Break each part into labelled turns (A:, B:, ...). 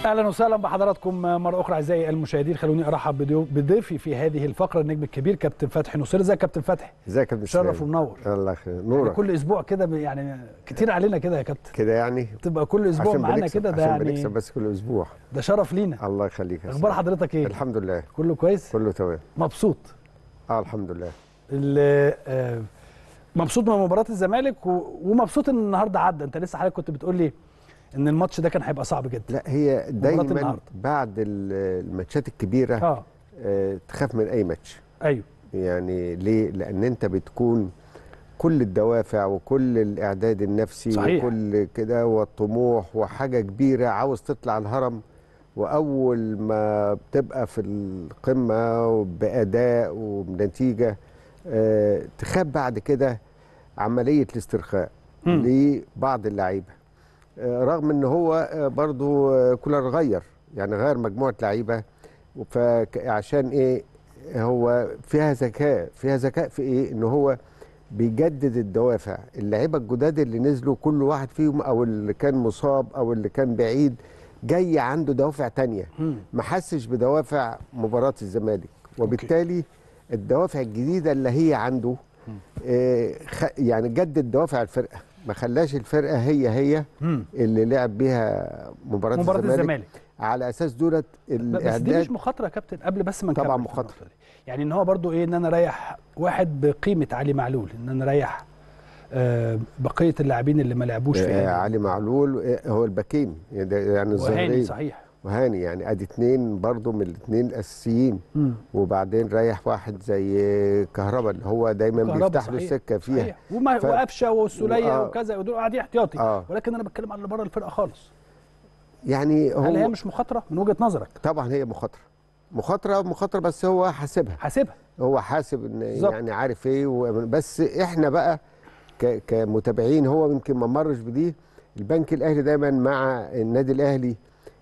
A: اهلا وسهلا بحضراتكم مره اخرى اعزائي المشاهدين خلوني ارحب بديو- بضيفي في هذه الفقره النجم الكبير كابتن فتحي نصير ازيك يا كابتن فتحي
B: ازيك يا كابتن
A: شرف
B: سلام؟
A: ومنور
B: الله يخير
A: يعني
B: نورك
A: كل اسبوع كده ب- يعني كتير علينا كده يا كابتن
B: كده يعني
A: تبقى كل اسبوع
B: عشان
A: معانا
B: بنكسب
A: كده ده
B: عشان
A: يعني
B: بنكسب بس كل اسبوع
A: ده شرف لينا
B: الله يخليك يا
A: اخبار
B: سلام.
A: حضرتك ايه
B: الحمد لله
A: كله كويس
B: كله تمام
A: مبسوط
B: اه الحمد لله
A: ال- آه، مبسوط من مباراه الزمالك و- ومبسوط ان النهارده عدى انت لسه حضرتك كنت بتقول لي ان الماتش ده كان هيبقى صعب جدا
B: لا هي دايما
A: النهاردة.
B: بعد ال- الماتشات الكبيره
A: اه
B: آه تخاف من اي ماتش
A: ايوه
B: يعني ليه لان انت بتكون كل الدوافع وكل الاعداد النفسي
A: صحيح.
B: وكل كده والطموح وحاجه كبيره عاوز تطلع الهرم واول ما بتبقى في القمه باداء وبنتيجه آه تخاف بعد كده عمليه الاسترخاء
A: مم.
B: لبعض اللعيبه آه رغم ان هو آه برضو آه كولر غير يعني غير مجموعه لعيبه فعشان ايه هو فيها ذكاء فيها ذكاء في ايه ان هو بيجدد الدوافع اللعيبه الجداد اللي نزلوا كل واحد فيهم او اللي كان مصاب او اللي كان بعيد جاي عنده دوافع تانية
A: مم.
B: ما حسش بدوافع مباراه الزمالك وبالتالي الدوافع الجديده اللي هي عنده آه خ- يعني جدد دوافع الفرقه ما خلاش الفرقه هي هي
A: مم.
B: اللي لعب بيها مباراه,
A: مباراه
B: الزمالك,
A: الزمالك
B: على اساس دولت
A: لا، بس دي
B: الاعداد
A: مش مخاطره يا كابتن قبل بس ما نكمل
B: طبعاً
A: في
B: مخاطرة.
A: النقطة دي. يعني ان هو برضو ايه ان انا اريح واحد بقيمه علي معلول ان انا اريح آه بقيه اللاعبين اللي ما لعبوش في
B: آه
A: هذه
B: علي معلول آه هو الباكين يعني ده- يعني
A: وهاني
B: الظاهرين
A: صحيح
B: وهاني يعني ادي اتنين برضو من الاثنين الاساسيين
A: مم.
B: وبعدين ريح واحد زي كهربا اللي هو دايما
A: كهربا
B: بيفتح له
A: صحيح.
B: السكه فيها
A: صحيح وما
B: ف-
A: وقفشه والسوليه
B: آه.
A: وكذا ودول قاعدين احتياطي
B: آه.
A: ولكن انا بتكلم على اللي بره الفرقه خالص
B: يعني
A: هل هي
B: هو
A: مش مخاطره من وجهه نظرك
B: طبعا هي مخاطره مخاطره مخاطره بس هو حاسبها
A: حاسبها
B: هو حاسب ان
A: بالظبط.
B: يعني عارف ايه و- بس احنا بقى ك- كمتابعين هو يمكن ما مرش بدي البنك الاهلي دايما مع النادي الاهلي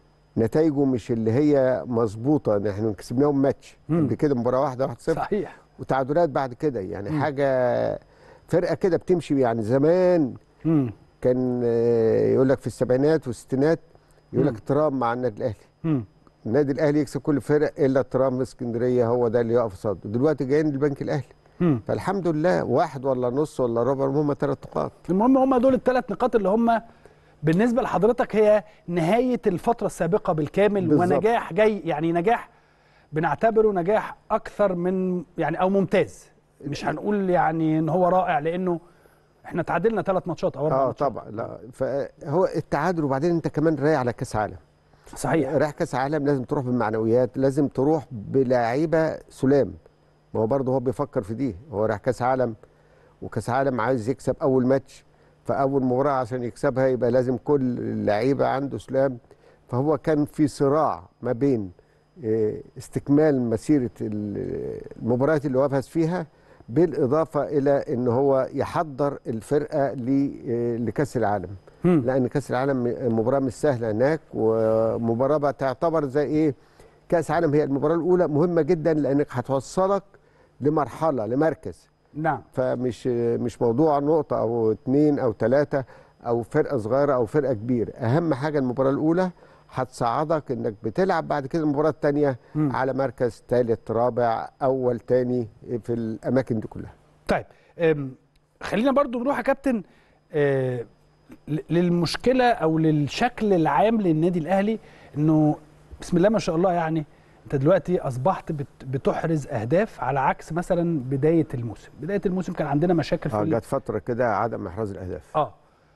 B: نتائجه مش اللي هي مظبوطه احنا كسبناهم ماتش
A: مم.
B: قبل كده مباراه واحده 1-0
A: صحيح
B: وتعادلات بعد كده يعني
A: مم.
B: حاجه فرقه كده بتمشي يعني زمان
A: مم.
B: كان آه، يقول لك في السبعينات والستينات يقول
A: مم.
B: لك ترام مع النادي الاهلي
A: مم.
B: النادي الاهلي يكسب كل الفرق الا ترام في اسكندريه هو ده اللي يقف قصاده دلوقتي جايين البنك الاهلي
A: مم.
B: فالحمد لله واحد ولا نص ولا ربع المهم ثلاث نقاط
A: المهم هم دول الثلاث نقاط اللي هم بالنسبه لحضرتك هي نهايه الفتره السابقه بالكامل
B: بالظبط.
A: ونجاح جاي يعني نجاح بنعتبره نجاح اكثر من يعني او ممتاز مش هنقول يعني ان هو رائع لانه احنا تعادلنا ثلاث ماتشات او اربع
B: اه
A: ماتشات
B: طبعا لا فهو التعادل وبعدين انت كمان رايح على كاس عالم
A: صحيح
B: رايح كاس عالم لازم تروح بالمعنويات لازم تروح بلاعيبه سلام ما هو برضه هو بيفكر في دي هو رايح كاس عالم وكاس عالم عايز يكسب اول ماتش فاول مباراه عشان يكسبها يبقى لازم كل اللعيبه عنده سلام فهو كان في صراع ما بين آه، استكمال مسيره ال- المباريات اللي هو فاز فيها بالاضافه الى ان هو يحضر الفرقه ل- آه، لكاس العالم
A: مم.
B: لان كاس العالم مباراه مش سهله هناك ومباراه بقى تعتبر زي ايه كاس عالم هي المباراه الاولى مهمه جدا لانك هتوصلك لمرحله لمركز
A: نعم
B: فمش مش موضوع نقطه او اتنين او ثلاثه او فرقه صغيره او فرقه كبيره اهم حاجه المباراه الاولى هتصعدك انك بتلعب بعد كده المباراه الثانيه
A: مم.
B: على مركز ثالث رابع اول ثاني في الاماكن دي كلها
A: طيب أم، خلينا برضو نروح يا كابتن آه، ل- للمشكله او للشكل العام للنادي الاهلي انه بسم الله ما شاء الله يعني انت دلوقتي اصبحت بت- بتحرز اهداف على عكس مثلا بدايه الموسم بدايه الموسم كان عندنا مشاكل في
B: اه
A: ال-
B: جت فتره كده عدم احراز الاهداف
A: اه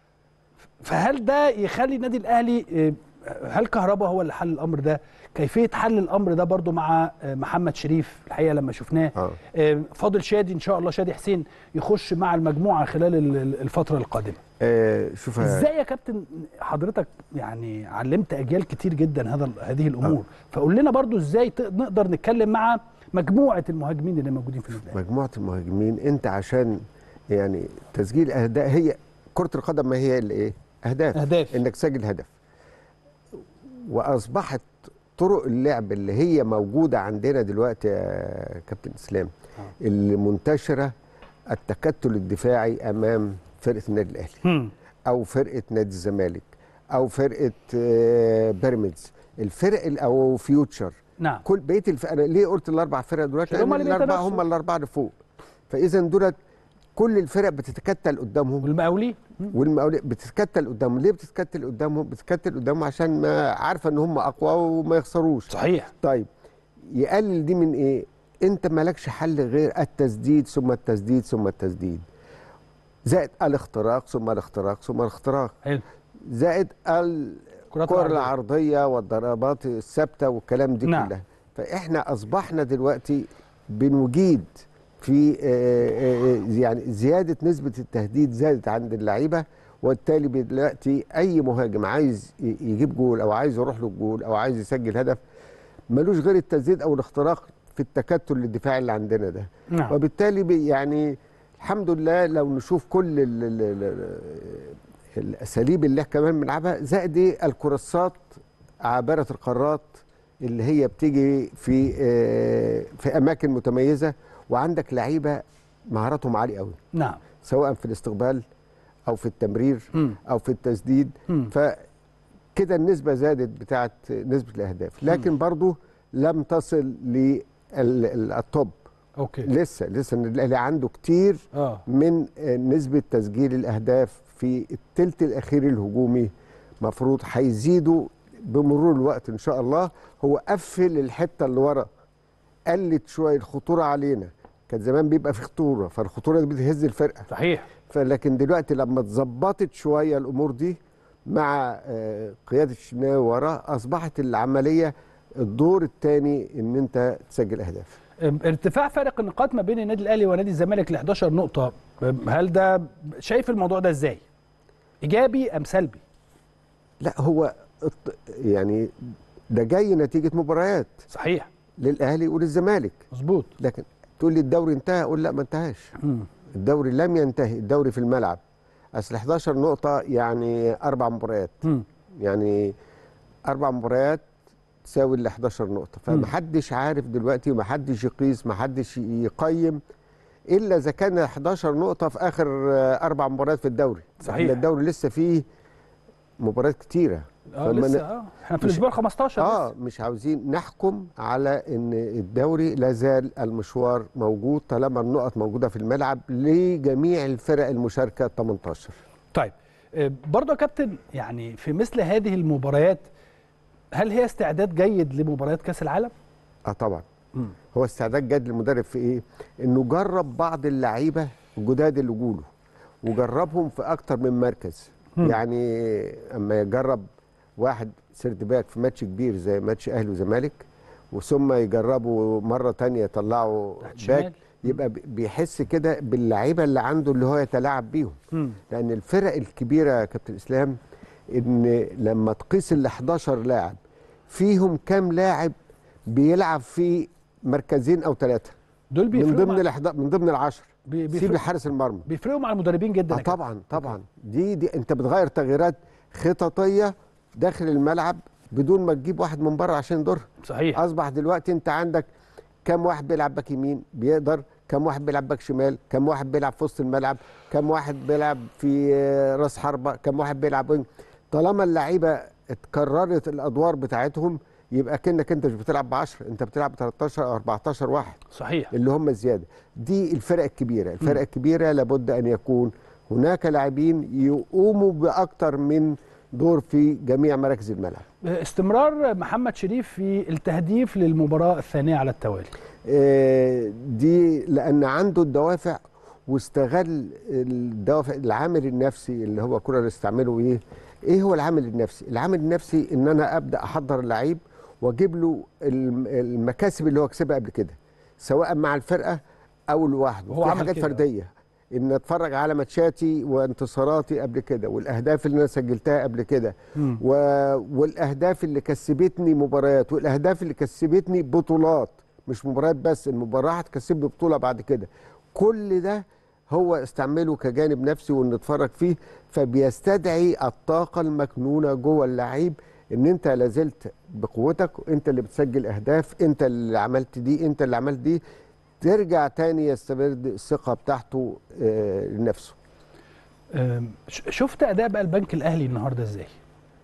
A: فهل ده يخلي النادي الاهلي آه، هل كهربا هو اللي حل الامر ده كيفيه حل الامر ده برضو مع آه، محمد شريف الحقيقه لما شفناه
B: اه
A: آه، فاضل شادي ان شاء الله شادي حسين يخش مع المجموعه خلال ال- ال- الفتره القادمه
B: آه شوف يا-
A: ازاي يا كابتن حضرتك يعني علمت اجيال كتير جدا هذا هذه الامور فقول لنا برضو ازاي ت- نقدر نتكلم مع مجموعه المهاجمين اللي موجودين في النادي الأهلي.
B: مجموعه المهاجمين انت عشان يعني تسجيل اهداف هي كره القدم ما هي الا ايه اهداف
A: أهداف.
B: انك تسجل هدف واصبحت طرق اللعب اللي هي موجوده عندنا دلوقتي يا كابتن اسلام
A: آه.
B: اللي منتشره التكتل الدفاعي امام فرقه النادي الاهلي
A: هم.
B: او فرقه نادي الزمالك او فرقه آه، بيراميدز الفرق ال- او فيوتشر
A: نعم
B: كل بقيه الف... انا ليه قلت الاربع فرق دلوقتي
A: عشان هم
B: لان
A: اللي
B: الاربعه
A: بيتنافسوا.
B: هم الاربعه اللي فوق فاذا دولت كل الفرق بتتكتل قدامهم
A: والمقاولين مم.
B: والمقاولين بتتكتل قدامهم ليه بتتكتل قدامهم بتتكتل قدامهم عشان ما عارفه ان هم اقوى وما يخسروش
A: صحيح
B: طيب يقلل دي من ايه انت مالكش حل غير التسديد ثم التسديد ثم التسديد زائد الاختراق ثم الاختراق ثم الاختراق
A: حلو
B: زائد ال
A: كرات
B: الكرة
A: العرضية.
B: العرضية والضربات الثابتة والكلام دي
A: نعم.
B: كلها فإحنا أصبحنا دلوقتي بنجيد في آه، آه، آه، يعني زيادة نسبة التهديد زادت عند اللعيبة وبالتالي دلوقتي أي مهاجم عايز ي- يجيب جول أو عايز يروح له الجول أو عايز يسجل هدف ملوش غير التسديد أو الاختراق في التكتل الدفاعي اللي عندنا ده
A: نعم
B: وبالتالي بي- يعني الحمد لله لو نشوف كل ال ال ال الاساليب اللي احنا كمان بنلعبها زائد ايه الكراسات عابره القارات اللي هي بتيجي في آه، في اماكن متميزه وعندك لعيبه مهاراتهم عاليه قوي
A: نعم
B: سواء في الاستقبال او في التمرير
A: مم.
B: او في التسديد
A: مم.
B: فكده النسبه زادت بتاعت نسبه الاهداف لكن برضو لم تصل للطب
A: اوكي
B: لسه لسه الاهلي عنده كتير
A: اه
B: من آه، نسبة تسجيل الأهداف في التلت الأخير الهجومي مفروض هيزيدوا بمرور الوقت إن شاء الله هو قفل الحتة اللي ورا قلت شوية الخطورة علينا كان زمان بيبقى في خطورة فالخطورة دي بتهز الفرقة
A: صحيح
B: فلكن دلوقتي لما اتظبطت شوية الأمور دي مع آه، قيادة الشناوي ورا أصبحت العملية الدور الثاني إن أنت تسجل أهداف
A: أم، ارتفاع فارق النقاط ما بين النادي الاهلي ونادي الزمالك ل 11 نقطه أم، هل ده شايف الموضوع ده ازاي ايجابي ام سلبي
B: لا هو الط- يعني ده جاي نتيجة مباريات
A: صحيح
B: للأهلي وللزمالك
A: مظبوط
B: لكن تقول لي الدوري انتهى أقول لا ما انتهاش
A: مم.
B: الدوري لم ينتهي الدوري في الملعب أصل 11 نقطة يعني أربع مباريات
A: مم.
B: يعني أربع مباريات تساوي ال 11 نقطة فمحدش عارف دلوقتي ومحدش يقيس محدش يقيم إلا إذا كان 11 نقطة في آخر آه، أربع مباريات في الدوري
A: صحيح.
B: إحنا الدوري لسه فيه مباريات كتيرة
A: اه
B: فما
A: لسه
B: ن-
A: اه احنا في
B: مش-
A: الاسبوع 15
B: اه
A: لسه.
B: مش عاوزين نحكم على ان الدوري لا زال المشوار موجود طالما النقط موجوده في الملعب لجميع الفرق المشاركه 18
A: طيب آه، برضه يا كابتن يعني في مثل هذه المباريات هل هي استعداد جيد لمباريات كاس العالم؟
B: اه طبعا
A: مم.
B: هو استعداد جد للمدرب في ايه انه جرب بعض اللعيبه الجداد اللي جوله وجربهم في اكتر من مركز
A: مم.
B: يعني اما يجرب واحد سيرد باك في ماتش كبير زي ماتش اهلي وزمالك وثم يجربوا مره تانية يطلعوا
A: تحت شمال.
B: باك يبقى بي- بيحس كده باللعيبه اللي عنده اللي هو يتلاعب بيهم
A: مم.
B: لان الفرق الكبيره يا كابتن اسلام ان لما تقيس ال 11 لاعب فيهم كام لاعب بيلعب في مركزين او ثلاثه
A: دول
B: من
A: بيفرقوا
B: ضمن
A: مع...
B: الأحد... من ضمن العشر
A: بي-
B: سيب
A: بيفرقوا,
B: حارس المرمى
A: بيفرقوا مع المدربين جدا
B: اه
A: يا كابتن.
B: طبعا طبعا دي دي انت بتغير تغييرات خططيه داخل الملعب بدون ما تجيب واحد من بره عشان يضرها
A: صحيح
B: اصبح دلوقتي انت عندك كم واحد بيلعب باك يمين بيقدر كم واحد بيلعب باك شمال كم واحد بيلعب في وسط الملعب كم واحد بيلعب في آه، راس حربه كم واحد بيلعب وينج طالما اللعيبه اتكررت الادوار بتاعتهم يبقى كانك انت مش بتلعب ب 10 انت بتلعب ب 13 او 14 واحد
A: صحيح
B: اللي هم زياده دي الفرق الكبيره الفرق الكبيره لابد ان يكون هناك لاعبين يقوموا باكتر من دور في جميع مراكز الملعب
A: استمرار محمد شريف في التهديف للمباراه الثانيه على التوالي
B: آه، دي لان عنده الدوافع واستغل الدوافع العامل النفسي اللي هو كنا نستعمله ايه ايه هو العامل النفسي العامل النفسي ان انا ابدا احضر اللعيب واجيب له الم- المكاسب اللي هو كسبها قبل كده سواء مع الفرقه او لوحده
A: وهو
B: في
A: عمل
B: حاجات
A: كده.
B: فرديه ان اتفرج على ماتشاتي وانتصاراتي قبل كده والاهداف اللي انا سجلتها قبل كده
A: مم.
B: و... والاهداف اللي كسبتني مباريات والاهداف اللي كسبتني بطولات مش مباريات بس المباراه هتكسبني بطوله بعد كده كل ده هو استعمله كجانب نفسي وان نتفرج فيه فبيستدعي الطاقه المكنونه جوه اللعيب ان انت لازلت بقوتك انت اللي بتسجل اهداف انت اللي عملت دي انت اللي عملت دي ترجع تاني يستبرد الثقه بتاعته آه لنفسه
A: أم، ش- شفت اداء بقى البنك الاهلي النهارده ازاي؟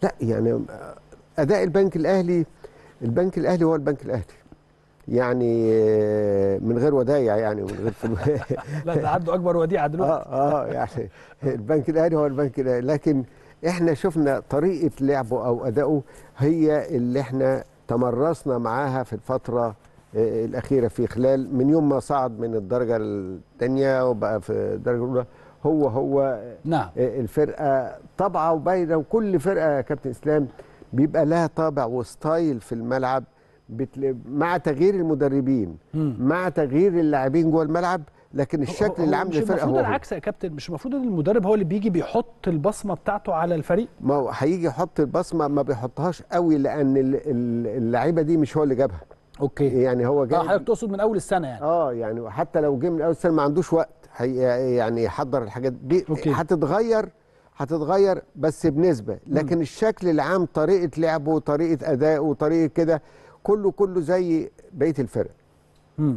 B: لا يعني اداء البنك الاهلي البنك الاهلي هو البنك الاهلي يعني آه، من غير ودايع يعني ومن غير فلوس
A: لا ده عنده اكبر وديعه دلوقتي
B: اه اه يعني البنك الاهلي هو البنك الاهلي لكن احنا شفنا طريقه لعبه او ادائه هي اللي احنا تمرسنا معاها في الفتره آه، الاخيره في خلال من يوم ما صعد من الدرجه الثانيه وبقى في الدرجه الاولى هو هو
A: نعم
B: آه، الفرقه طبعه وباينه وكل فرقه يا كابتن اسلام بيبقى لها طابع وستايل في الملعب بتل... مع تغيير المدربين
A: مم.
B: مع تغيير اللاعبين جوه الملعب لكن
A: هو-
B: الشكل
A: هو
B: اللي عامل
A: مش
B: الفرقه
A: المفروض
B: هو هو.
A: العكس يا كابتن مش المفروض ان المدرب هو اللي بيجي بيحط البصمه بتاعته على الفريق
B: ما هو هيجي يحط البصمه ما بيحطهاش قوي لان ال- ال- اللعيبه دي مش هو اللي جابها
A: اوكي
B: يعني هو
A: اه
B: جاي
A: حضرتك تقصد من اول السنه يعني
B: اه يعني حتى لو جه من اول سنه ما عندوش وقت هي يعني يحضر الحاجات دي
A: أوكي.
B: هتتغير هتتغير بس بنسبه لكن الشكل العام طريقه لعبه طريقه ادائه طريقه كده كله كله زي بقيه الفرق
A: مم.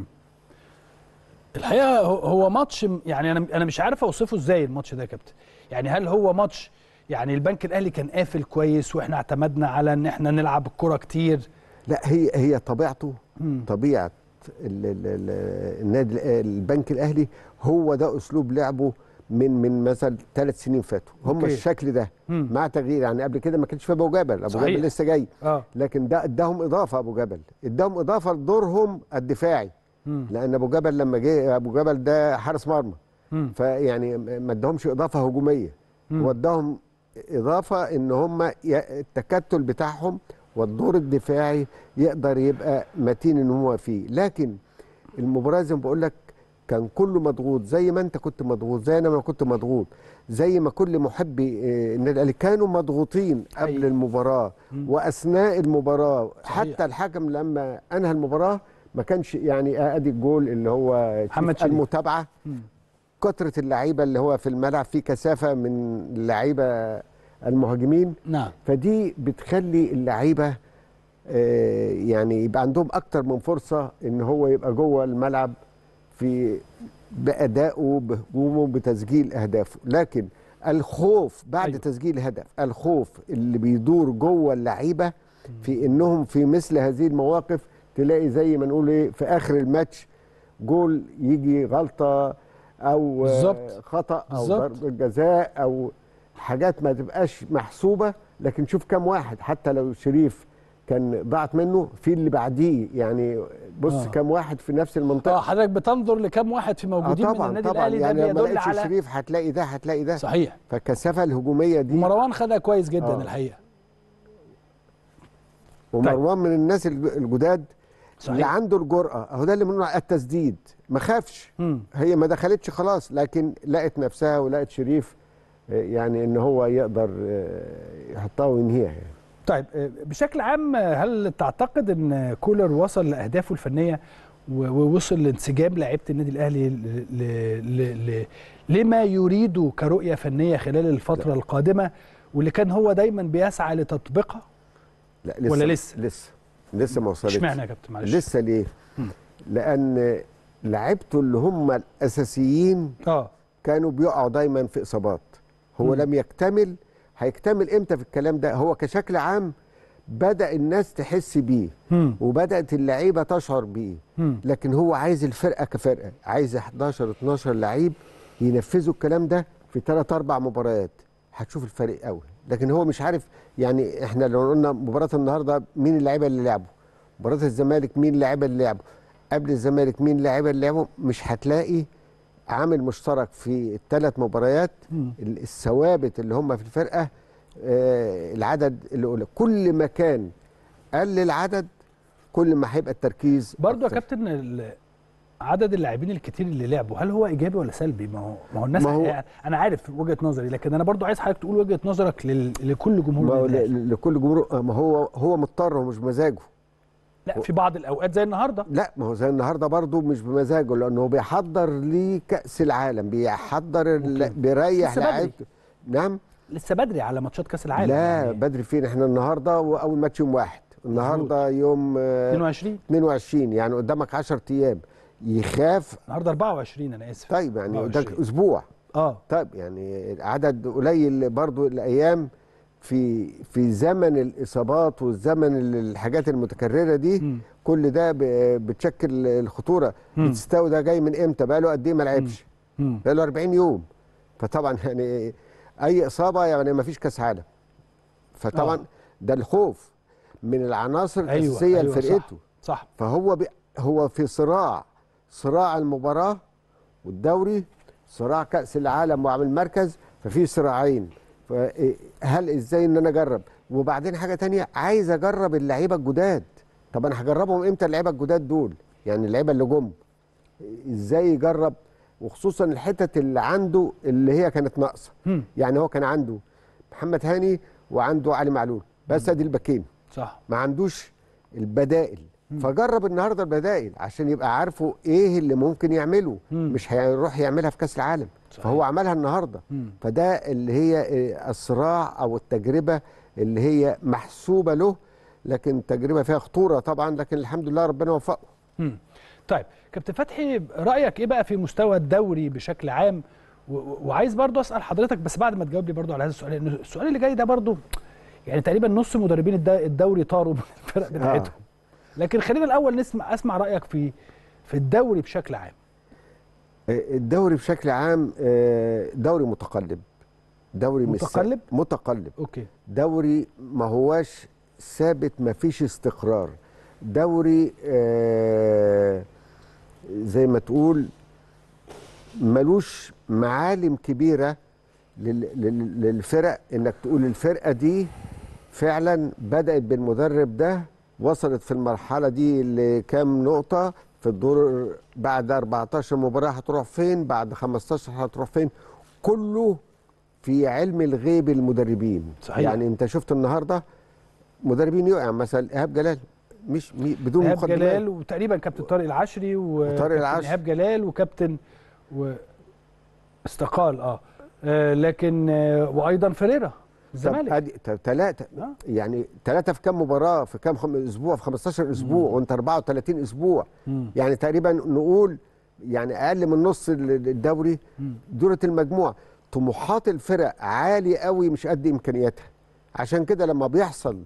A: الحقيقه هو- هو ماتش م- يعني انا انا مش عارف اوصفه ازاي الماتش ده يا كابتن يعني هل هو ماتش يعني البنك الاهلي كان قافل كويس واحنا اعتمدنا على ان احنا نلعب الكره كتير
B: لا هي هي طبيعته
A: مم.
B: طبيعه ال- ال- ال- النادي ال- البنك الاهلي هو ده اسلوب لعبه من من مثلا ثلاث سنين فاتوا هم
A: أوكي.
B: الشكل ده
A: مم.
B: مع تغيير يعني قبل كده ما كانش في ابو جبل ابو
A: صحيح.
B: جبل لسه جاي
A: اه
B: لكن ده اداهم اضافه ابو جبل اداهم اضافه لدورهم الدفاعي
A: مم.
B: لان ابو جبل لما جه ابو جبل ده حارس مرمى
A: مم.
B: فيعني ما اداهمش اضافه هجوميه
A: مم.
B: هو اداهم اضافه ان هم ي- التكتل بتاعهم والدور الدفاعي يقدر يبقى متين ان هو فيه لكن المباراه زي ما بقول لك كان كله مضغوط زي ما انت كنت مضغوط زي انا ما كنت مضغوط زي ما كل محبي آه، النادي الاهلي كانوا مضغوطين قبل
A: أيوة.
B: المباراه
A: مم.
B: واثناء المباراه
A: صحيح.
B: حتى الحكم لما انهى المباراه ما كانش يعني آه، ادي الجول اللي هو
A: محمد شريف.
B: المتابعه
A: مم.
B: كثره اللعيبه اللي هو في الملعب في كثافه من اللعيبه المهاجمين
A: نعم
B: فدي بتخلي اللعيبه آه، يعني يبقى عندهم اكتر من فرصه ان هو يبقى جوه الملعب في بادائه بهجومه بتسجيل اهدافه لكن الخوف بعد
A: أيوة.
B: أيوه. تسجيل هدف الخوف اللي بيدور جوه اللعيبه في انهم في مثل هذه المواقف تلاقي زي ما نقول ايه في اخر الماتش جول يجي غلطه او آه،
A: بالظبط.
B: خطا او
A: بالظبط.
B: ضربه جزاء او حاجات ما تبقاش محسوبه لكن شوف كم واحد حتى لو شريف كان ضاعت منه في اللي بعديه يعني بص
A: آه.
B: آه. كم واحد في نفس
A: اه
B: المنطقه
A: حضرتك بتنظر لكم واحد في موجودين من النادي الاهلي
B: يعني
A: ده
B: لما
A: بيدل
B: لقيتش
A: على
B: شريف هتلاقي ده هتلاقي ده
A: صحيح
B: فالكثافه الهجوميه دي
A: ومروان خدها كويس جدا
B: آه.
A: الحقيقه
B: ومروان من الناس الج- الجداد اللي
A: صحيح
B: عنده الجرأه اهو ده اللي بنقول على التسديد ما خافش
A: مم.
B: هي ما دخلتش خلاص لكن لقت نفسها ولقت شريف آه، يعني ان هو يقدر آه، يحطها وينهيها يعني.
A: طيب آه، بشكل عام آه، هل تعتقد ان كولر وصل لاهدافه الفنيه و- ووصل لانسجام لعيبه النادي الاهلي ل- ل- ل- ل- لما يريده كرؤيه فنيه خلال الفتره القادمه واللي كان هو دايما بيسعى لتطبيقها
B: لا لسه
A: ولا لسه؟
B: لسه لسه ما وصلتش
A: اشمعنى يا كابتن معلش
B: لسه ليه؟
A: مم.
B: لان لعيبته اللي هم الاساسيين
A: اه
B: كانوا بيقعوا دايما في اصابات هو
A: مم.
B: لم يكتمل هيكتمل امتى في الكلام ده هو كشكل عام بدا الناس تحس بيه
A: مم.
B: وبدات اللعيبه تشعر بيه
A: مم.
B: لكن هو عايز الفرقه كفرقه عايز 11 12 لعيب ينفذوا الكلام ده في 3 4 مباريات هتشوف الفرق قوي لكن هو مش عارف يعني احنا لو قلنا مباراه النهارده مين اللعيبه اللي لعبوا مباراه الزمالك مين اللعيبه اللي لعبوا قبل الزمالك مين اللعيبه اللي لعبوا مش هتلاقي عامل مشترك في الثلاث مباريات
A: مم.
B: ال- الثوابت اللي هم في الفرقه آه، العدد اللي قلنا كل ما كان قل العدد كل ما هيبقى التركيز
A: برضه يا
B: أكتر.
A: كابتن ال- عدد اللاعبين الكتير اللي لعبوا هل هو ايجابي ولا سلبي ما هو ما هو الناس
B: ما هو-
A: يعني انا عارف وجهه نظري لكن انا برضه عايز حضرتك تقول وجهه نظرك لل... لكل جمهور
B: ما هو
A: النادي الأهلي.
B: ل- لكل جمهور آه، ما هو هو مضطر ومش بمزاجه
A: لا في بعض الاوقات زي النهارده
B: لا ما هو زي النهارده برضه مش بمزاجه لانه هو بيحضر لكاس العالم بيحضر ال-
A: أوكي.
B: بيريح
A: لسه بدري.
B: لعيبته نعم
A: لسه بدري على ماتشات كاس العالم
B: لا
A: يعني
B: بدري فين احنا النهارده واول ماتش يوم واحد النهارده يوم آه،
A: 22
B: 22 يعني قدامك 10 ايام يخاف
A: النهارده 24 انا اسف
B: طيب يعني
A: 24.
B: قدامك اسبوع
A: اه
B: طيب يعني عدد قليل برضو الايام في في زمن الاصابات والزمن ال- الحاجات المتكرره دي
A: مم.
B: كل ده ب- بتشكل الخطوره
A: مم.
B: بتستوي ده جاي من امتى بقى له قد ايه ما لعبش
A: مم.
B: بقى له 40 يوم فطبعا يعني اي اصابه يعني ما فيش كاس عالم فطبعا
A: آه.
B: ده الخوف من العناصر
A: أيوة،
B: الاساسيه
A: أيوة،
B: لفرقته
A: صح
B: فهو بي هو في صراع صراع المباراه والدوري صراع كاس العالم وعمل مركز ففي صراعين فهل ازاي ان انا اجرب وبعدين حاجه تانية عايز اجرب اللعيبه الجداد طب انا هجربهم امتى اللعيبه الجداد دول يعني اللعيبه اللي جم ازاي يجرب وخصوصا الحتت اللي عنده اللي هي كانت ناقصه
A: مم.
B: يعني هو كان عنده محمد هاني وعنده علي معلول بس ادي الباكين
A: صح
B: ما عندوش البدائل فجرب النهارده البدائل عشان يبقى عارفه ايه اللي ممكن يعمله
A: مم.
B: مش هيروح يعملها في كاس العالم
A: صحيح.
B: فهو عملها النهارده
A: مم.
B: فده اللي هي إيه، الصراع او التجربه اللي هي محسوبه له لكن تجربه فيها خطوره طبعا لكن الحمد لله ربنا وفقه
A: مم. طيب كابتن فتحي رايك ايه بقى في مستوى الدوري بشكل عام و- و- وعايز برضو اسال حضرتك بس بعد ما تجاوب لي برضو على هذا السؤال لان السؤال اللي جاي ده برضو يعني تقريبا نص مدربين الد- الدوري طاروا من الفرق بتاعتهم لكن خلينا الاول نسمع اسمع رايك في في الدوري بشكل عام
B: الدوري بشكل عام آه، دوري متقلب دوري مش ثابت.
A: متقلب؟
B: متقلب
A: اوكي
B: دوري ما هواش ثابت ما فيش استقرار دوري آه زي ما تقول ملوش معالم كبيرة لل- لل- للفرق انك تقول الفرقة دي فعلا بدأت بالمدرب ده وصلت في المرحلة دي لكام نقطة في الدور بعد 14 مباراة هتروح فين بعد 15 هتروح فين كله في علم الغيب المدربين
A: صحيح.
B: يعني انت شفت النهارده مدربين يقع مثلا ايهاب جلال مش مي- بدون
A: ايهاب
B: مقدمات
A: جلال وتقريبا كابتن طارق العشري وكابتن
B: العشري.
A: ايهاب جلال وكابتن و استقال اه, آه لكن آه وايضا فريرا
B: طب
A: الزمالك
B: ادي ثلاثة
A: آه.
B: يعني ثلاثة في كام مباراة في كام خم... اسبوع في 15 اسبوع وانت 34 اسبوع
A: مم.
B: يعني تقريبا نقول يعني اقل من نص ال- الدوري
A: مم.
B: دورة المجموعة طموحات الفرق عالي قوي مش قد امكانياتها عشان كده لما بيحصل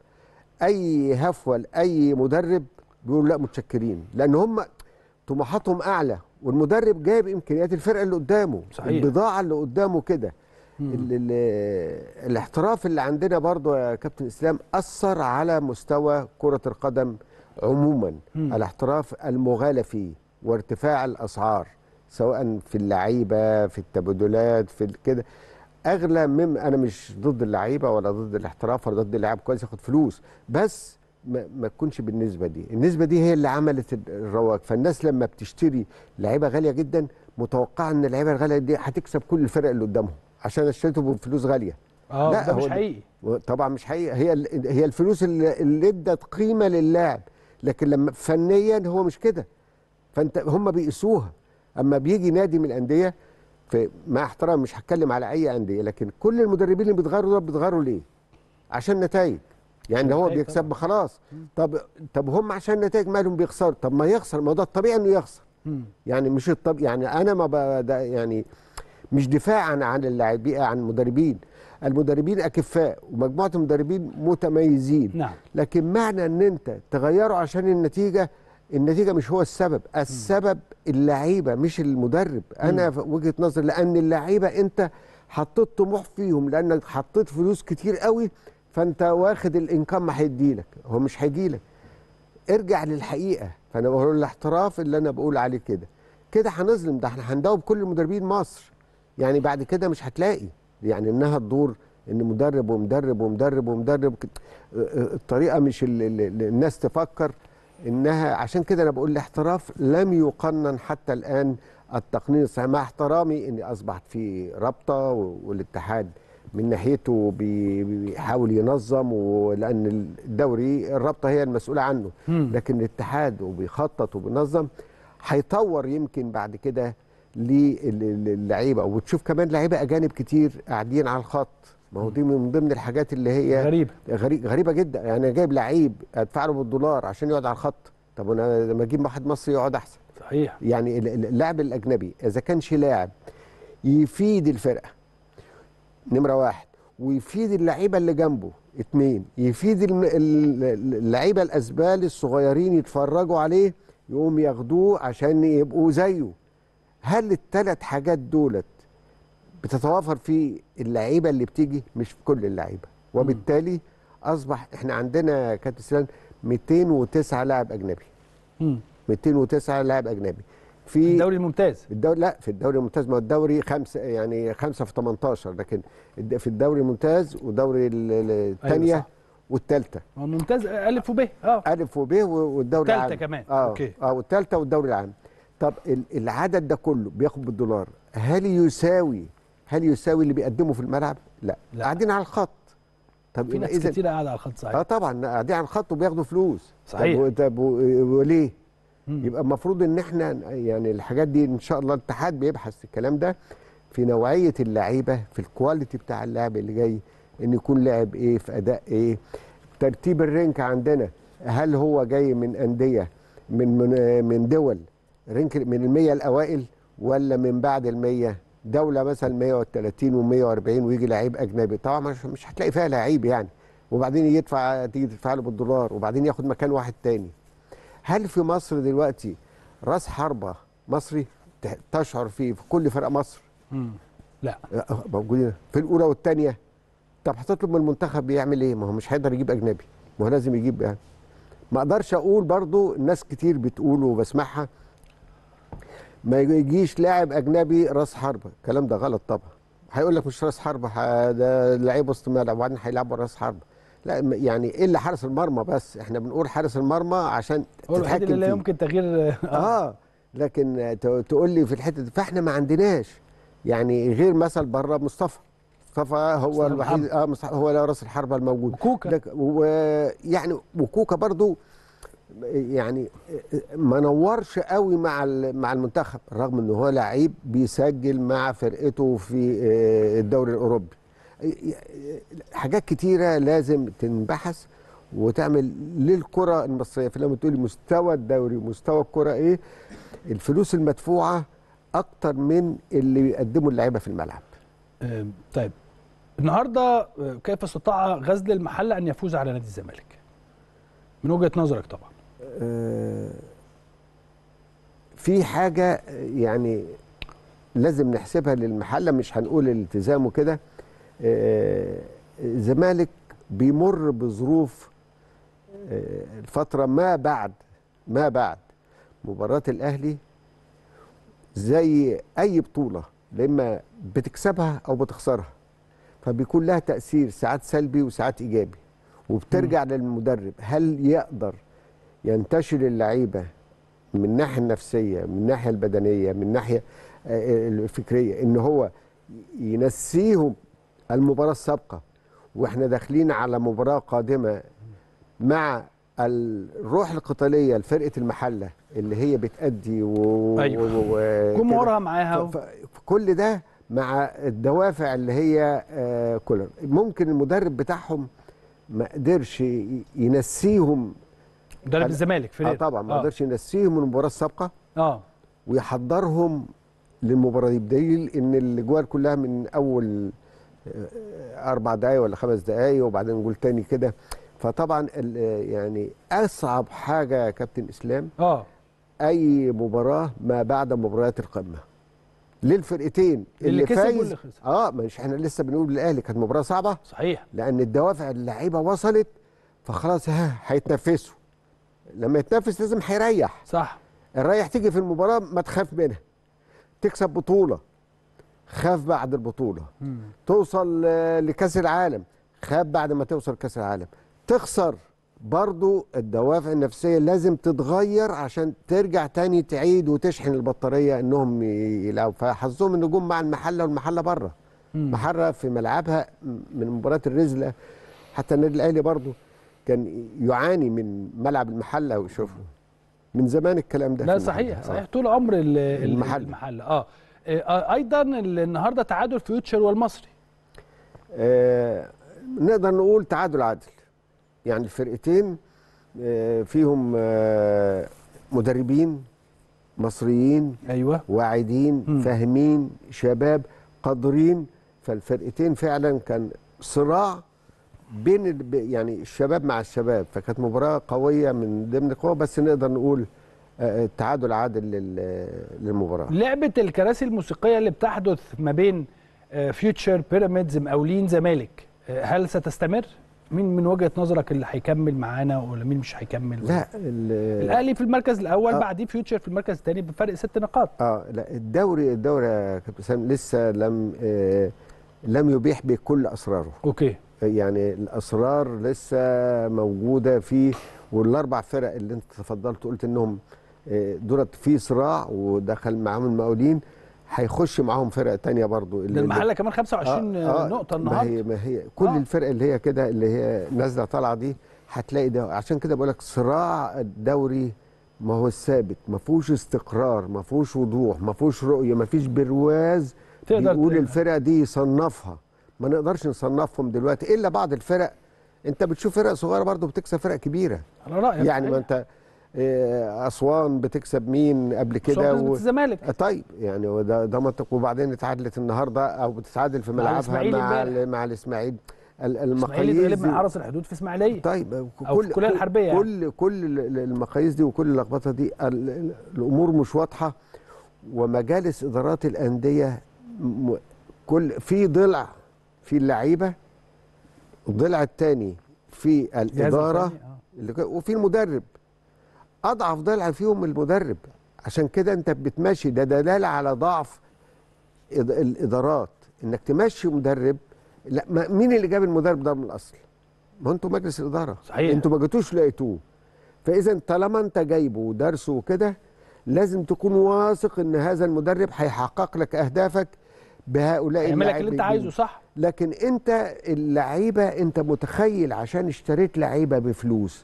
B: اي هفوه لاي مدرب بيقولوا لا متشكرين لان هم طموحاتهم اعلى والمدرب جايب امكانيات الفرقه اللي قدامه
A: صحيح.
B: البضاعه اللي قدامه كده ال- ال- الاحتراف اللي عندنا برضو يا كابتن اسلام اثر على مستوى كره القدم عموما
A: مم.
B: الاحتراف المغالى فيه وارتفاع الاسعار سواء في اللعيبه في التبادلات في ال- كده اغلى من انا مش ضد اللعيبه ولا ضد الاحتراف ولا ضد اللاعب كويس ياخد فلوس بس ما, ما تكونش بالنسبه دي النسبه دي هي اللي عملت ال- الرواج فالناس لما بتشتري لعيبه غاليه جدا متوقعه ان اللعيبه الغاليه دي هتكسب كل الفرق اللي قدامهم عشان اشتريته بفلوس غاليه
A: اه
B: لا،
A: ده
B: هو
A: مش
B: ده-
A: حقيقي
B: طبعا مش حقيقه هي ال- هي الفلوس اللي, اللي ادت قيمه للاعب لكن لما فنيا هو مش كده فانت هم بيقيسوها اما بيجي نادي من الانديه في مع احترام مش هتكلم على اي انديه لكن كل المدربين اللي بيتغيروا دول بيتغيروا ليه؟ عشان نتائج يعني هو
A: نتائج
B: بيكسب
A: طبعاً.
B: خلاص طب طب هم عشان نتائج مالهم بيخسروا طب ما يخسر ما هو ده الطبيعي انه يخسر
A: مم.
B: يعني مش الطب يعني انا ما ب- ده يعني مش دفاعا عن اللاعبين عن المدربين المدربين اكفاء ومجموعه المدربين متميزين
A: نعم
B: لكن معنى ان انت تغيره عشان النتيجه النتيجه مش هو السبب السبب اللعيبه مش المدرب انا في وجهه نظري لان اللعيبه انت حطيت طموح فيهم لانك حطيت فلوس كتير قوي فانت واخد الانكم ما هيديلك هو مش هيجيلك ارجع للحقيقه فانا بقول الاحتراف اللي انا بقول عليه كده كده هنظلم ده احنا هندوب كل مدربين مصر يعني بعد كده مش هتلاقي يعني انها تدور ان مدرب ومدرب ومدرب ومدرب كت- الطريقه مش اللي اللي الناس تفكر انها عشان كده انا بقول الاحتراف لم يقنن حتى الان التقنين الصحيح مع احترامي ان اصبحت في رابطه والاتحاد من ناحيته بي- بيحاول ينظم ولان الدوري الرابطه هي المسؤوله عنه
A: مم.
B: لكن الاتحاد وبيخطط وبينظم هيطور يمكن بعد كده للعيبه وبتشوف كمان لعيبه اجانب كتير قاعدين على الخط ما هو دي من ضمن الحاجات اللي هي
A: غريبه
B: غريب غريبه جدا يعني انا جايب لعيب ادفع له بالدولار عشان يقعد على الخط طب انا لما اجيب واحد مصري يقعد احسن
A: صحيح
B: يعني ال- ال- اللاعب الاجنبي اذا كانش لاعب يفيد الفرقه نمره واحد ويفيد اللعيبه اللي جنبه اتنين يفيد الم- ال- ال- اللعيبه الاسبال الصغيرين يتفرجوا عليه يقوم ياخدوه عشان يبقوا زيه هل الثلاث حاجات دولت بتتوافر في اللعيبه اللي بتيجي مش في كل اللعيبه وبالتالي اصبح احنا عندنا كابتن سلام 209 لاعب اجنبي
A: مم.
B: 209 لاعب اجنبي
A: في
B: في
A: الدوري الممتاز
B: الدوري لا في الدوري الممتاز ما هو الدوري خمسه يعني خمسه في 18 لكن الد- في الدوري الممتاز ودوري الثانيه
A: صح.
B: والثالثه
A: هو الممتاز الف وب اه
B: الف وب والدوري
A: التالتة
B: العام
A: كمان.
B: اه
A: أوكي.
B: اه والثالثه والدوري العام طب ال- العدد ده كله بياخد بالدولار هل يساوي هل يساوي اللي بيقدمه في الملعب؟ لا,
A: لا.
B: قاعدين على الخط طب
A: في
B: يبقى
A: ناس
B: إذا-
A: كتير قاعده على الخط
B: اه
A: صحيح
B: طبعا قاعدين على الخط وبياخدوا فلوس
A: صحيح.
B: طب, و- طب و- وليه؟
A: مم.
B: يبقى المفروض ان احنا يعني الحاجات دي ان شاء الله الاتحاد بيبحث الكلام ده في نوعيه اللعيبه في الكواليتي بتاع اللاعب اللي جاي ان يكون لاعب ايه في اداء ايه ترتيب الرنك عندنا هل هو جاي من انديه من من, من دول رنك من المية الاوائل ولا من بعد المية دولة مثلا 130 و140 ويجي لعيب اجنبي طبعا مش, مش هتلاقي فيها لعيب يعني وبعدين يدفع تيجي تدفع له بالدولار وبعدين ياخد مكان واحد تاني هل في مصر دلوقتي راس حربة مصري ت- تشعر فيه في كل فرق مصر
A: مم. لا
B: آه، موجودين في الاولى والثانيه طب هتطلب من المنتخب يعمل ايه ما هو مش هيقدر يجيب اجنبي ما هو لازم يجيب يعني ما اقدرش اقول برضو الناس كتير بتقول وبسمعها ما يجيش لاعب اجنبي راس حربة الكلام ده غلط طبعا هيقول لك مش راس حربة ه- ده لعيب وسط ملعب وبعدين هيلعبوا راس حربة لا م- يعني الا حارس المرمى بس احنا بنقول حارس المرمى عشان
A: هو الوحيد
B: تتحكم
A: اللي لا
B: فيه.
A: يمكن تغيير
B: اه لكن ت- تقول لي في الحته دي فاحنا ما عندناش يعني غير مثل بره مصطفى مصطفى هو
A: مصطفى
B: الوحيد اه مصطفى هو اللي راس الحربه الموجود
A: وكوكا.
B: لك- ويعني وكوكا برضو يعني ما نورش قوي مع ال- مع المنتخب رغم ان هو لعيب بيسجل مع فرقته في آه، الدوري الاوروبي حاجات كتيره لازم تنبحث وتعمل للكره المصريه فلما تقولي مستوى الدوري ومستوى الكره ايه الفلوس المدفوعه اكتر من اللي بيقدموا اللعيبه في الملعب
A: آه، طيب النهارده آه، كيف استطاع غزل المحله ان يفوز على نادي الزمالك من وجهه نظرك طبعا
B: آه، في حاجة يعني لازم نحسبها للمحلة مش هنقول الالتزام وكده آه، الزمالك بيمر بظروف آه، الفترة ما بعد ما بعد مباراة الأهلي زي أي بطولة لما بتكسبها أو بتخسرها فبيكون لها تأثير ساعات سلبي وساعات إيجابي وبترجع للمدرب هل يقدر ينتشر اللعيبه من الناحيه النفسيه من الناحيه البدنيه من الناحيه آه، الفكريه ان هو ينسيهم المباراه السابقه واحنا داخلين على مباراه قادمه مع الروح القتاليه لفرقه المحله اللي هي بتأدي و...
A: أيوة.
B: و... و...
A: جمهورها
B: كده.
A: معاها
B: ف... ف... كل ده مع الدوافع اللي هي آه كولر ممكن المدرب بتاعهم ما قدرش ي- ينسيهم
A: مدرب
B: قال-
A: الزمالك
B: اه
A: فريد
B: طبعا ما قدرش ينسيهم المباراه السابقه
A: اه
B: ويحضرهم للمباراه دي بدليل ان الاجوال كلها من اول آه، اربع دقائق ولا خمس دقائق وبعدين نقول تاني كده فطبعا ال- آه، يعني اصعب حاجه يا كابتن اسلام
A: اه
B: اي مباراه ما بعد مباريات القمه للفرقتين
A: اللي كسب
B: فايز
A: واللي خسر.
B: اه مش احنا لسه بنقول للاهلي كانت مباراه صعبه
A: صحيح
B: لان الدوافع اللعيبه وصلت فخلاص ها هيتنفسوا لما يتنفس لازم هيريح
A: صح
B: الريح تيجي في المباراه ما تخاف منها تكسب بطوله خاف بعد البطوله
A: مم.
B: توصل آه، لكاس العالم خاف بعد ما توصل كاس العالم تخسر برضو الدوافع النفسيه لازم تتغير عشان ترجع تاني تعيد وتشحن البطاريه انهم ي- يلعبوا فحظهم ان جم مع المحله والمحله بره
A: مم.
B: محره في ملعبها من مباراه الرزله حتى النادي الاهلي برضو كان يعاني من ملعب المحله وشوفوا من زمان الكلام ده
A: لا
B: في
A: صحيح
B: المحلة.
A: صحيح طول عمر ال- ال-
B: المحل.
A: المحل اه آه، ايضا ال- النهارده تعادل فيوتشر والمصري
B: آه نقدر نقول تعادل عادل يعني الفرقتين آه فيهم آه مدربين مصريين
A: ايوه
B: واعدين
A: مم.
B: فاهمين شباب قادرين فالفرقتين فعلا كان صراع بين ال- ب- يعني الشباب مع الشباب فكانت مباراه قويه من ضمن القوى بس نقدر نقول آه، التعادل عادل لل- للمباراه
A: لعبه الكراسي الموسيقيه اللي بتحدث ما بين فيوتشر بيراميدز مقاولين زمالك آه، هل ستستمر مين من وجهه نظرك اللي هيكمل معانا ولا مين مش هيكمل
B: لا ال-
A: الاهلي في المركز الاول
B: آه.
A: بعديه فيوتشر في المركز الثاني بفرق ست نقاط
B: اه لا الدوري الدوري يا كابتن سام لسه لم آه لم يبيح بكل اسراره
A: اوكي
B: يعني الاسرار لسه موجوده فيه والاربع فرق اللي انت تفضلت قلت انهم آه، دولت في صراع ودخل معاهم المقاولين هيخش معاهم فرق تانية برضو
A: ده المحله كمان 25
B: آه، آه،
A: نقطه
B: ما
A: النهارده
B: هي ما هي كل
A: آه.
B: آه. الفرق اللي هي كده اللي هي نازله طالعه دي هتلاقي ده عشان كده بقول لك صراع الدوري ما هو الثابت ما فيهوش استقرار ما فيهوش وضوح ما فيهوش رؤيه ما فيش برواز
A: تقدر
B: بيقول
A: ت-
B: الفرقه دي يصنفها ما نقدرش نصنفهم دلوقتي الا بعض الفرق انت بتشوف فرق صغيره برضو بتكسب فرق كبيره
A: على رايك
B: يعني ما
A: صحيح.
B: انت آه، اسوان بتكسب مين قبل كده
A: كده
B: و...
A: الزمالك
B: آه، طيب يعني وده ده منطق وبعدين اتعادلت النهارده او بتتعادل في
A: مع
B: ملعبها
A: الإسماعيلي
B: مع
A: امبارح.
B: ال- مع الاسماعيلي ال-
A: اسماعيلي
B: المقاييس
A: اتغلب من
B: دي
A: حرس الحدود في اسماعيليه
B: طيب
A: أو في الكلية الحربية يعني.
B: كل كل ال- ال- المقاييس دي وكل اللخبطه دي ال- ال- الامور مش واضحه ومجالس ادارات الانديه م- كل في ضلع في اللعيبه الضلع الثاني في
A: جهاز
B: الاداره
A: الفني، آه.
B: اللي كان- وفي المدرب اضعف ضلع فيهم المدرب عشان كده انت بتمشي ده دلاله على ضعف إد- الادارات انك تمشي مدرب لا ما مين اللي جاب المدرب ده من الاصل ما انتوا مجلس الاداره
A: صحيح.
B: انتوا ما جيتوش لقيتوه فاذا طالما انت جايبه ودرسه وكده لازم تكون واثق ان هذا المدرب هيحقق لك اهدافك بهؤلاء
A: هيعمل لك اللي انت
B: اللاعبين.
A: عايزه صح
B: لكن انت اللعيبه انت متخيل عشان اشتريت لعيبه بفلوس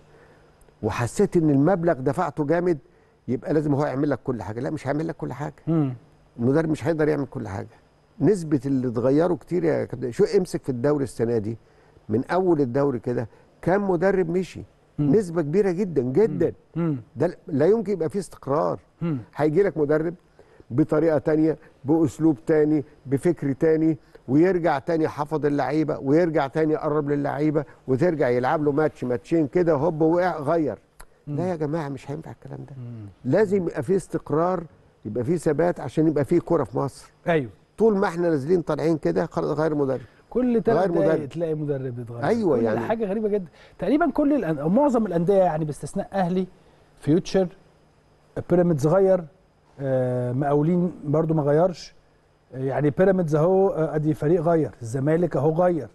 B: وحسيت ان المبلغ دفعته جامد يبقى لازم هو يعمل لك كل حاجه لا مش هيعمل لك كل حاجه
A: مم.
B: المدرب مش هيقدر يعمل كل حاجه نسبه اللي اتغيروا كتير يا كابتن شو امسك في الدوري السنه دي من اول الدوري كده كام مدرب مشي
A: مم.
B: نسبه كبيره جدا جدا
A: مم.
B: ده لا يمكن يبقى فيه استقرار
A: مم.
B: هيجي لك مدرب بطريقه تانية باسلوب تاني بفكر تاني ويرجع تاني حفظ اللعيبه ويرجع تاني يقرب للعيبه وترجع يلعب له ماتش ماتشين كده هوب وقع غير لا يا جماعه مش هينفع الكلام ده
A: مم.
B: لازم يبقى فيه استقرار يبقى فيه ثبات عشان يبقى فيه كره في مصر
A: ايوه
B: طول ما احنا نازلين طالعين كده خلاص غير مدرب
A: كل ثلاث
B: غير
A: دقايق
B: مدرب.
A: تلاقي مدرب يتغير
B: أيوة
A: كل
B: يعني.
A: حاجه غريبه جدا تقريبا كل الأن... أو معظم الانديه يعني باستثناء اهلي فيوتشر بيراميدز غير آه مقاولين برضو ما غيرش آه، يعني بيراميدز اهو آه، ادي فريق غير الزمالك اهو غير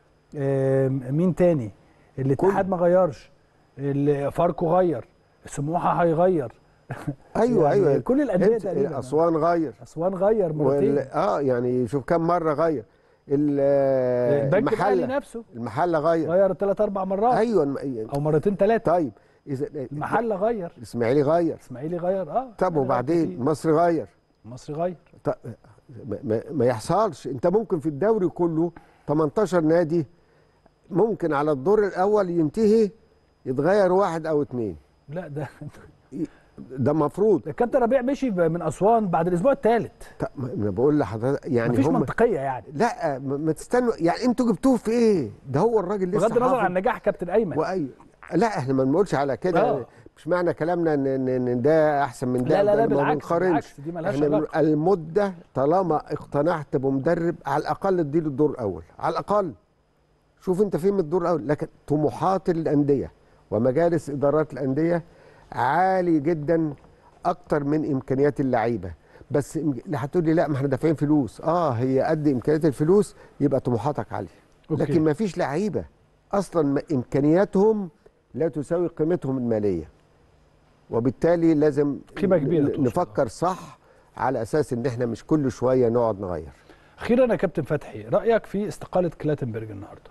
A: آه مين تاني الاتحاد ما غيرش ال- فاركو غير سموحه هيغير
B: ايوه
A: يعني
B: ايوه
A: كل الانديه
B: انت-
A: تقريبا
B: اسوان غير
A: اسوان غير مرتين
B: وال... اه يعني شوف كم مره غير ال-
A: البنك الاهلي
B: المحله
A: نفسه
B: المحله غير
A: غير ثلاث اربع مرات
B: ايوه الم-
A: او مرتين ثلاثه
B: طيب اذا
A: المحله غير
B: الاسماعيلي غير
A: اسماعيلي غير اه
B: طب
A: غير
B: وبعدين
A: كتير.
B: مصر غير
A: مصر غير
B: طب ما, ما, ما يحصلش انت ممكن في الدوري كله 18 نادي ممكن على الدور الاول ينتهي يتغير واحد او اتنين
A: لا ده
B: ده مفروض
A: الكابتن ربيع مشي ب- من اسوان بعد الاسبوع الثالث
B: طب ما انا بقول لحضرتك يعني
A: مفيش
B: هم
A: منطقيه يعني
B: لا ما ما تستنوا يعني انتوا جبتوه في ايه ده هو الراجل لسه
A: بغض النظر
B: حافظ.
A: عن نجاح كابتن ايمن
B: واي لا احنا ما بنقولش على كده
A: آه.
B: مش معنى كلامنا ان ان إن ده احسن من ده
A: لا لا
B: ده
A: لا
B: ما
A: بالعكس
B: بنقارنش.
A: بالعكس دي مالهاش
B: احنا بنقول
A: علاقه
B: المده طالما اقتنعت بمدرب على الاقل اديله الدور الاول على الاقل شوف انت فين من الدور الاول لكن طموحات الانديه ومجالس ادارات الانديه عالي جدا اكتر من امكانيات اللعيبه بس إم- لا هتقول لي لا ما احنا دافعين فلوس اه هي قد امكانيات الفلوس يبقى طموحاتك عاليه
A: أوكي.
B: لكن ما فيش لعيبه اصلا ما- امكانياتهم لا تساوي قيمتهم الماليه وبالتالي لازم
A: قيمة كبيرة
B: ن-
A: تقصد.
B: نفكر صح على اساس ان احنا مش كل شويه نقعد نغير
A: اخيرا يا كابتن فتحي رايك في استقاله كلاتنبرج النهارده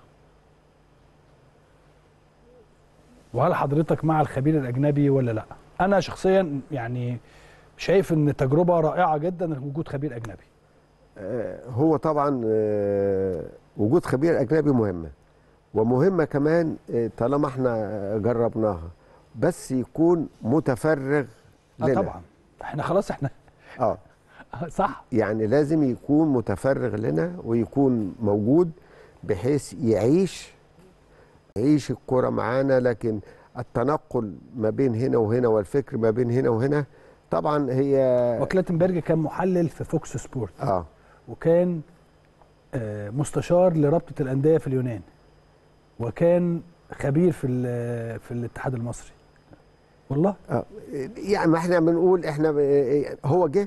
A: وهل حضرتك مع الخبير الاجنبي ولا لا انا شخصيا يعني شايف ان تجربه رائعه جدا وجود خبير اجنبي
B: آه، هو طبعا آه، وجود خبير اجنبي مهمه ومهمه كمان آه، طالما احنا جربناها بس يكون متفرغ
A: اه
B: لنا
A: طبعا احنا خلاص احنا
B: اه
A: صح
B: يعني لازم يكون متفرغ لنا ويكون موجود بحيث يعيش يعيش الكرة معانا لكن التنقل ما بين هنا وهنا والفكر ما بين هنا وهنا طبعا هي
A: وكلاتنبرج كان محلل في فوكس سبورت
B: اه
A: وكان آه، مستشار لرابطه الانديه في اليونان وكان خبير في ال- في الاتحاد المصري والله
B: آه، يعني ما احنا بنقول احنا ب- هو جه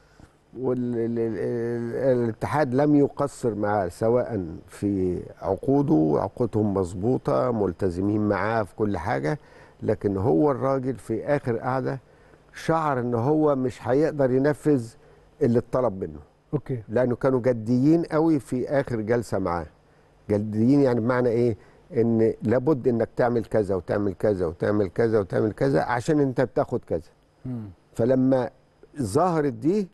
B: والاتحاد لم يقصر معاه سواء في عقوده عقودهم مظبوطه ملتزمين معاه في كل حاجه لكن هو الراجل في اخر قعده شعر ان هو مش هيقدر ينفذ اللي اتطلب منه
A: اوكي
B: لانه كانوا جديين قوي في اخر جلسه معاه جديين يعني بمعنى ايه ان لابد انك تعمل كذا وتعمل كذا وتعمل كذا وتعمل كذا عشان انت بتاخد كذا
A: مم.
B: فلما ظهرت دي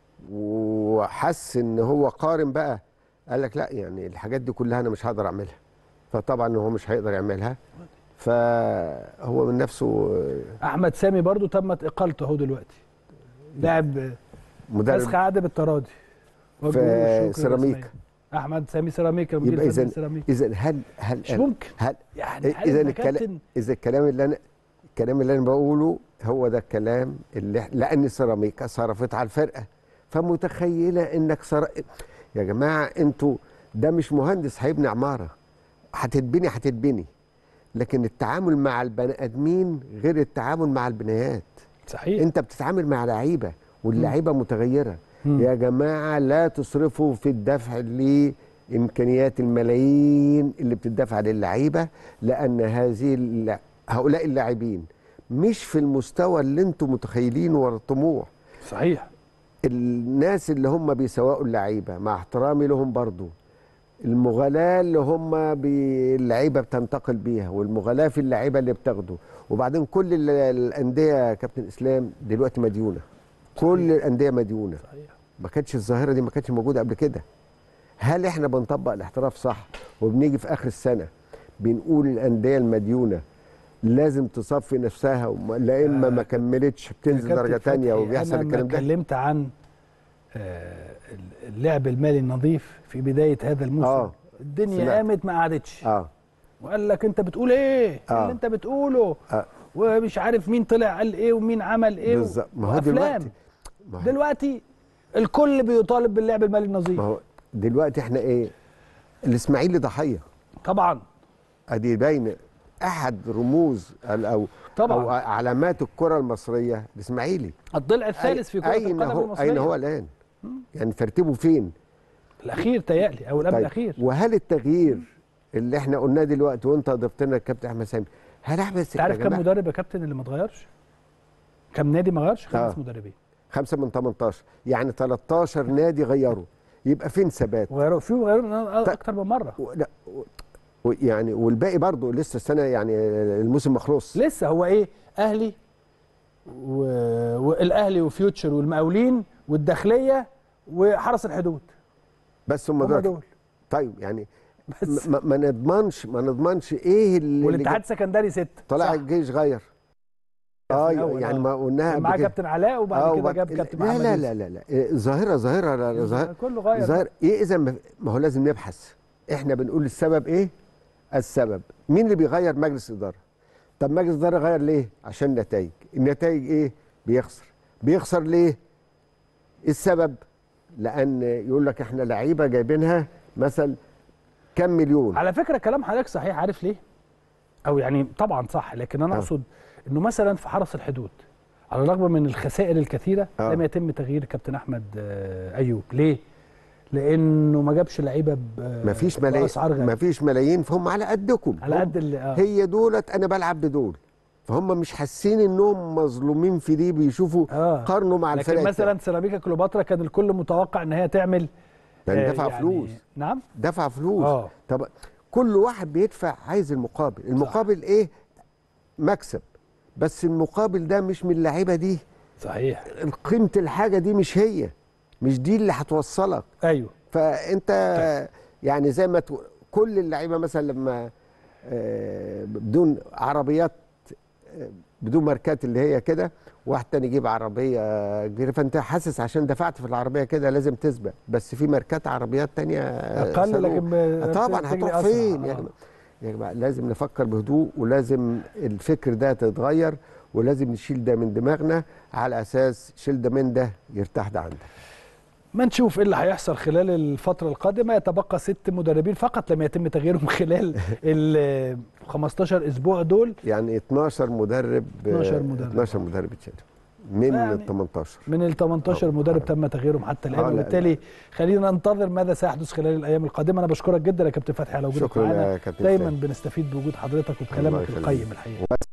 B: وحس ان هو قارن بقى قال لك لا يعني الحاجات دي كلها انا مش هقدر اعملها فطبعا هو مش هيقدر يعملها فهو من نفسه
A: احمد سامي برضو تمت اقالته اهو دلوقتي لاعب
B: مدرب
A: فسخ عقد بالتراضي وجه
B: في
A: له الشكر
B: سيراميك.
A: رسمياً. احمد سامي سيراميكا المدير
B: يبقى
A: الفني
B: اذا
A: لسيراميكا
B: اذا هل هل
A: مش ممكن
B: هل
A: يعني هل
B: اذا
A: انت
B: الكلام
A: كابتن
B: اذا الكلام اللي انا الكلام اللي انا بقوله هو ده الكلام اللي إح- لان سيراميكا صرفت على الفرقه فمتخيله انك صر... يا جماعه انتوا ده مش مهندس هيبني عماره هتتبني هتتبني لكن التعامل مع البني ادمين غير التعامل مع البنايات
A: صحيح
B: انت بتتعامل مع لعيبه واللعيبه متغيره
A: مم.
B: يا جماعه لا تصرفوا في الدفع لامكانيات الملايين اللي بتدفع للعيبه لان هذه الل- هؤلاء اللاعبين مش في المستوى اللي انتم متخيلينه ولا الطموح
A: صحيح
B: الناس اللي هم بيسوقوا اللعيبه مع احترامي لهم برضو المغالاة اللي هم بي- اللعيبه بتنتقل بيها والمغالاة في اللعيبه اللي بتاخده وبعدين كل ال- الانديه يا كابتن اسلام دلوقتي مديونه كل الانديه مديونه
A: صحيح
B: ما كانتش الظاهره دي ما كانتش موجوده قبل كده هل احنا بنطبق الاحتراف صح وبنيجي في اخر السنه بنقول الانديه المديونه لازم تصفي نفسها وما- لا اما ما كملتش بتنزل
A: يا
B: درجه
A: كابتن
B: تانية
A: فتحي،
B: وبيحصل
A: أنا
B: الكلام
A: لما
B: ده
A: اتكلمت عن آه، اللعب المالي النظيف في بدايه هذا الموسم
B: آه.
A: الدنيا
B: سمعت.
A: قامت ما قعدتش
B: اه
A: وقال لك انت بتقول ايه
B: آه.
A: اللي انت بتقوله
B: آه.
A: ومش عارف مين طلع قال ايه ومين عمل ايه
B: بالظبط ما هو
A: وأفلام.
B: دلوقتي ما هو,
A: دلوقتي الكل بيطالب باللعب المالي
B: ما
A: النظيف
B: هو دلوقتي احنا ايه الاسماعيلي ضحيه
A: طبعا
B: ادي باين احد رموز ال- او
A: طبعاً.
B: او علامات الكره المصريه الاسماعيلي
A: الضلع الثالث في كره
B: اين
A: القدم
B: هو
A: المصريه
B: اين هو الان يعني ترتيبه فين
A: الاخير تيألي او القبل الاخير
B: وهل التغيير اللي احنا قلناه دلوقتي وانت ضفت لنا الكابتن احمد سامي هل احمد
A: انت
B: سامي
A: عارف كم مدرب يا كابتن اللي ما اتغيرش كم نادي ما غيرش خمس
B: آه.
A: مدربين
B: خمسة من 18 يعني 13 نادي غيروا يبقى فين ثبات
A: وغيروا فيهم غيروا
B: طيب.
A: اكتر من مره
B: و- لا و- و- يعني والباقي برضه لسه السنه يعني الموسم ما خلص
A: لسه هو ايه اهلي و... والاهلي وفيوتشر والمقاولين والداخليه وحرس الحدود
B: بس هم
A: هم
B: دول
A: دول
B: طيب يعني
A: بس
B: ما, ما نضمنش ما نضمنش ايه اللي
A: والاتحاد
B: اللي
A: سكندري ست
B: طلع
A: صح.
B: الجيش غير
A: في
B: اه
A: الأول،
B: يعني
A: آه.
B: ما قلناها
A: كان
B: قبل
A: معاه
B: كده.
A: كابتن علاء وبعد
B: آه،
A: كده
B: وبعد-
A: جاب كابتن
B: لا
A: محمد
B: لا
A: يوسف.
B: لا لا لا إيه، ظاهره ظاهره لا- لا، ظاهره
A: كله غير
B: ظاهر ايه اذا ما ما هو لازم نبحث احنا بنقول السبب ايه السبب مين اللي بيغير مجلس اداره طب مجلس اداره غير ليه عشان نتائج النتائج ايه بيخسر بيخسر ليه إيه السبب لان يقول لك احنا لعيبه جايبينها مثلا كام مليون
A: على فكره كلام حضرتك صحيح عارف ليه؟ او يعني طبعا صح لكن انا
B: آه.
A: اقصد انه مثلا في حرس الحدود على الرغم من الخسائر الكثيره
B: آه.
A: لم يتم تغيير كابتن احمد آه، ايوب ليه؟ لانه ما جابش لعيبه ب-
B: مفيش ملايين
A: باسعار غاليه
B: مفيش ملايين فهم على قدكم
A: على
B: هم-
A: قد اللي آه.
B: هي دولت انا بلعب بدول فهم مش حاسين انهم مظلومين في دي بيشوفوا
A: آه.
B: قارنوا مع الفرق
A: لكن مثلا سيراميكا كليوباترا كان الكل متوقع ان هي تعمل
B: يعني
A: آه،
B: دفع فلوس
A: نعم
B: دفع فلوس
A: اه
B: طب كل واحد بيدفع عايز المقابل المقابل ايه مكسب بس المقابل ده مش من اللعيبه دي
A: صحيح
B: قيمه الحاجه دي مش هي مش دي اللي هتوصلك
A: ايوه
B: فانت يعني زي ما تقول كل اللعيبه مثلا لما آه، بدون عربيات بدون ماركات اللي هي كده واحد تاني يجيب عربيه كبيره فانت حاسس عشان دفعت في العربيه كده لازم تسبق بس في ماركات عربيات تانية
A: اقل
B: صاروخ.
A: لكن ب-
B: طبعا
A: بتجري
B: هتروح
A: أسرع.
B: فين
A: آه.
B: يا جماعه يا جماعه لازم نفكر بهدوء ولازم الفكر ده تتغير ولازم نشيل ده من دماغنا على اساس شيل ده من ده يرتاح ده عندك
A: ما نشوف ايه اللي هيحصل خلال الفترة القادمة يتبقى ست مدربين فقط لم يتم تغييرهم خلال ال 15 اسبوع دول
B: يعني 12 مدرب
A: 12 مدرب.
B: 12 مدرب اتشالوا من
A: يعني
B: ال 18
A: من ال 18
B: آه.
A: مدرب تم تغييرهم حتى الان
B: آه، لا،
A: وبالتالي خلينا ننتظر ماذا سيحدث خلال الايام القادمة انا بشكرك جدا يا كابتن فتحي على وجودك
B: شكرا
A: معانا
B: يا كابتن
A: دايما
B: فهمي.
A: بنستفيد بوجود حضرتك
B: الله
A: وبكلامك
B: يخليك.
A: القيم الحقيقة
B: وأسف